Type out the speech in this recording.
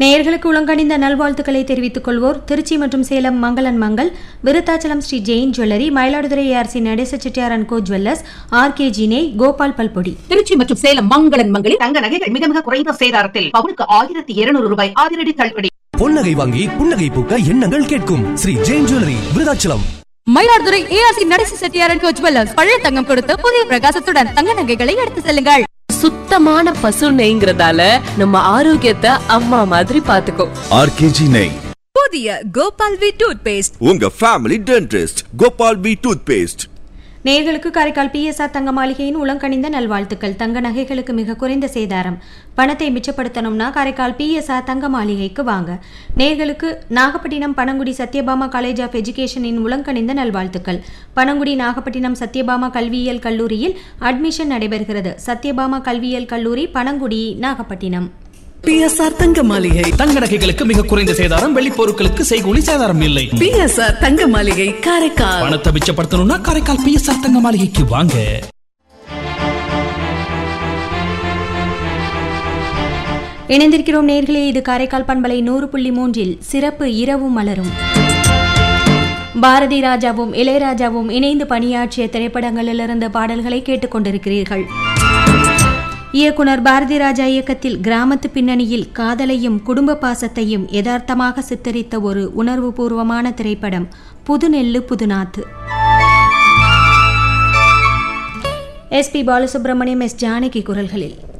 நேயர்களுக்கு உளங்கணிந்த நல்வாழ்த்துக்களை தெரிவித்துக் கொள்வோர் திருச்சி மற்றும் Salem Mangalan Mangal Virudhachalam Sri Jain jewellery Mayiladuthurai ARC Nadesa Chettiar and co jewellers RK ஜினே கோபால் பல்பொடி திருச்சி மற்றும் சேலம் மங்களன் மங்களில் தங்க நகைகள் மிக மிக குறைந்த சேதாரத்தில் பவுனுக்கு ஆயிரத்தி இருநூறு ரூபாய் அதிரடி தள்ளுபடி பொன்னகை வாங்கி புன்னகை பூக்க எண்ணங்கள் கேட்கும் Sri Jain jewellery Virudhachalam Mayiladuthurai ARC Nadesa Chettiar and co jewellers பழைய தங்கம் கொடுத்து புதிய பிரகாசத்துடன் தங்க நகைகளை எடுத்து செல்லுங்கள் சுத்தமான பசு நெய்ங்கிறதால நம்ம ஆரோக்கியத்தை அம்மா மாதிரி பாத்துக்கோ ஆர்கேஜி நெய் புதிய கோபால் வி டூத் பேஸ்ட் உங்க family dentist Gopal B toothpaste நேயர்களுக்கு காரைக்கால் பிஎஸ்ஆர் தங்க மாளிகையின் உளங்கணிந்த நல்வாழ்த்துக்கள் தங்க நகைகளுக்கு மிக குறைந்த சேதாரம் பணத்தை மிச்சப்படுத்தணும்னா காரைக்கால் பிஎஸ்ஆர் தங்க மாளிகைக்கு வாங்க நேயர்களுக்கு நாகப்பட்டினம் பனங்குடி சத்யபாமா காலேஜ் ஆஃப் எஜுகேஷனின் உளங்கணிந்த நல்வாழ்த்துக்கள் பனங்குடி நாகப்பட்டினம் சத்யபாமா கல்வியியல் கல்லூரியில் அட்மிஷன் நடைபெறுகிறது சத்யபாமா கல்வியியல் கல்லூரி பனங்குடி நாகப்பட்டினம் பிஎஸ்ஆர் தங்க மாளிகை தங்க நகைகளுக்கு மிக குறைந்த சேதாரம் வெள்ளி பொருட்களுக்கு செய்கூலி சேதாரம் இல்லை பிஎஸ்ஆர் தங்க மாளிகை காரைக்கால் பணத்தை மிச்சப்படுத்தணும்னா காரைக்கால் பிஎஸ்ஆர் தங்க மாளிகைக்கு வாங்க இணைந்திருக்கிறோம் நேர்களே இது காரைக்கால் பண்பலை நூறு புள்ளி மூன்றில் சிறப்பு இரவு மலரும் பாரதி ராஜாவும் இளையராஜாவும் இணைந்து பணியாற்றிய திரைப்படங்களிலிருந்து பாடல்களை கேட்டுக்கொண்டிருக்கிறீர்கள் இயக்குனர் பாரதி ராஜா இயக்கத்தில் கிராமத்து பின்னணியில் காதலையும் குடும்ப பாசத்தையும் யதார்த்தமாக சித்தரித்த ஒரு உணர்வுபூர்வமான திரைப்படம் புதுநெல்லு புதுநாத்து எஸ்பி பாலசுப்ரமணியம் எஸ் ஜானகி குரல்களில்